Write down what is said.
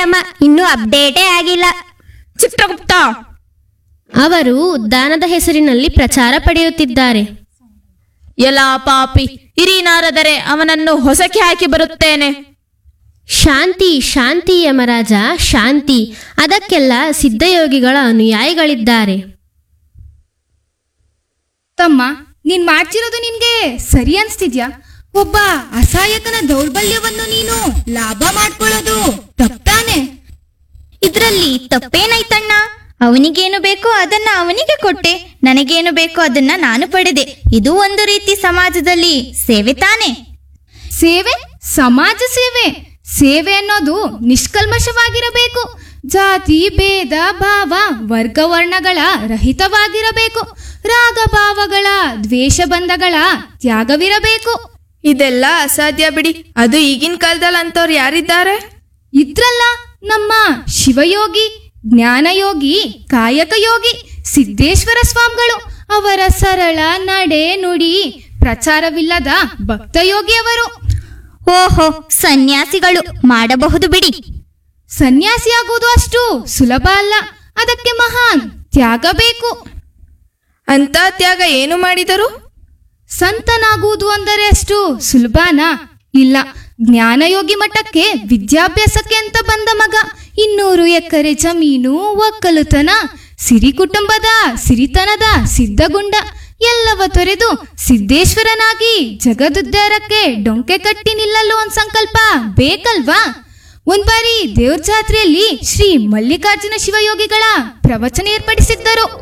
ಅಮ್ಮ ಇನ್ನೂ ಅಪ್ಡೇಟೇ ಆಗಿಲ್ಲ ಚಿತ್ರಗುಪ್ತ ಅವರು ದಾನದ ಹೆಸರಿನಲ್ಲಿ ಪ್ರಚಾರ ಪಡೆಯುತ್ತಿದ್ದಾರೆ ಎಲ್ಲ ಪಾಪಿ ಇರೀನಾರದರೆ ಅವನನ್ನು ಹೊಸಕ್ಕೆ ಹಾಕಿ ಬರುತ್ತೇನೆ ಶಾಂತಿ ಶಾಂತಿ ಯಮರಾಜ ಶಾಂತಿ ಅದಕ್ಕೆಲ್ಲ ಸಿದ್ಧಯೋಗಿಗಳ ಅನುಯಾಯಿಗಳಿದ್ದಾರೆ ತಮ್ಮ ನೀನ್ ಮಾಡ್ತಿರೋದು ನಿನ್ಗೆ ಸರಿ ಅನ್ಸ್ತಿದ್ಯಾ ಒಬ್ಬ ಅಸಹಾಯಕನ ದೌರ್ಬಲ್ಯವನ್ನು ನೀನು ಲಾಭ ಮಾಡ್ಕೊಳ್ಳೋದು ತಪ್ಪಾನೆ ಇದ್ರಲ್ಲಿ ತಪ್ಪೇನಾಯ್ತಣ್ಣ ಅವನಿಗೇನು ಬೇಕೋ ಅದನ್ನ ಅವನಿಗೆ ಕೊಟ್ಟೆ ನನಗೇನು ಬೇಕೋ ಅದನ್ನ ನಾನು ಪಡೆದೆ ಇದು ಒಂದು ರೀತಿ ಸಮಾಜದಲ್ಲಿ ಸೇವೆ ತಾನೆ ಸೇವೆ ಸಮಾಜ ಸೇವೆ ಸೇವೆ ಅನ್ನೋದು ನಿಷ್ಕಲ್ಮಶವಾಗಿರಬೇಕು ಜಾತಿ ಭೇದ ಭಾವ ವರ್ಗ ವರ್ಣಗಳ ರಹಿತವಾಗಿರಬೇಕು ರಾಗ ಭಾವಗಳ ದ್ವೇಷ ಬಂಧಗಳ ತ್ಯಾಗವಿರಬೇಕು ಇದೆಲ್ಲ ಅಸಾಧ್ಯ ಬಿಡಿ ಅದು ಈಗಿನ ಕಾಲದಲ್ಲಿ ಅಂತವ್ರು ಯಾರಿದ್ದಾರೆ ಇದ್ರಲ್ಲ ನಮ್ಮ ಶಿವಯೋಗಿ ಜ್ಞಾನಯೋಗಿ ಕಾಯಕ ಯೋಗಿ ಸಿದ್ದೇಶ್ವರ ಸ್ವಾಮಿಗಳು ಅವರ ಸರಳ ನಡೆ ನುಡಿ ಪ್ರಚಾರವಿಲ್ಲದ ಭಕ್ತಯೋಗಿ ಅವರು ಓಹೋ ಸನ್ಯಾಸಿಗಳು ಮಾಡಬಹುದು ಬಿಡಿ ಸನ್ಯಾಸಿಯಾಗುವುದು ಅಷ್ಟು ಸುಲಭ ಅಲ್ಲ ಅದಕ್ಕೆ ಮಹಾನ್ ತ್ಯಾಗ ಬೇಕು ಅಂತ ತ್ಯಾಗ ಏನು ಮಾಡಿದರು ಸಂತನಾಗುವುದು ಅಂದರೆ ಅಷ್ಟು ಸುಲಭನಾ ಇಲ್ಲ ಜ್ಞಾನಯೋಗಿ ಮಠಕ್ಕೆ ವಿದ್ಯಾಭ್ಯಾಸಕ್ಕೆ ಅಂತ ಬಂದ ಮಗ ಇನ್ನೂರು ಎಕರೆ ಜಮೀನು ಒಕ್ಕಲುತನ ಸಿರಿ ಕುಟುಂಬದ ಸಿರಿತನದ ಸಿದ್ಧಗುಂಡ ಎಲ್ಲವ ತೊರೆದು ಸಿದ್ದೇಶ್ವರನಾಗಿ ಜಗದುದ್ಧಾರಕ್ಕೆ ಡೊಂಕೆ ಕಟ್ಟಿ ನಿಲ್ಲಲು ಒಂದ್ ಸಂಕಲ್ಪ ಬೇಕಲ್ವಾ ಒಂದ್ ಬಾರಿ ದೇವ್ರ ಜಾತ್ರೆಯಲ್ಲಿ ಶ್ರೀ ಮಲ್ಲಿಕಾರ್ಜುನ ಶಿವಯೋಗಿಗಳ ಪ್ರವಚನ ಏರ್ಪಡಿಸಿದ್ದರು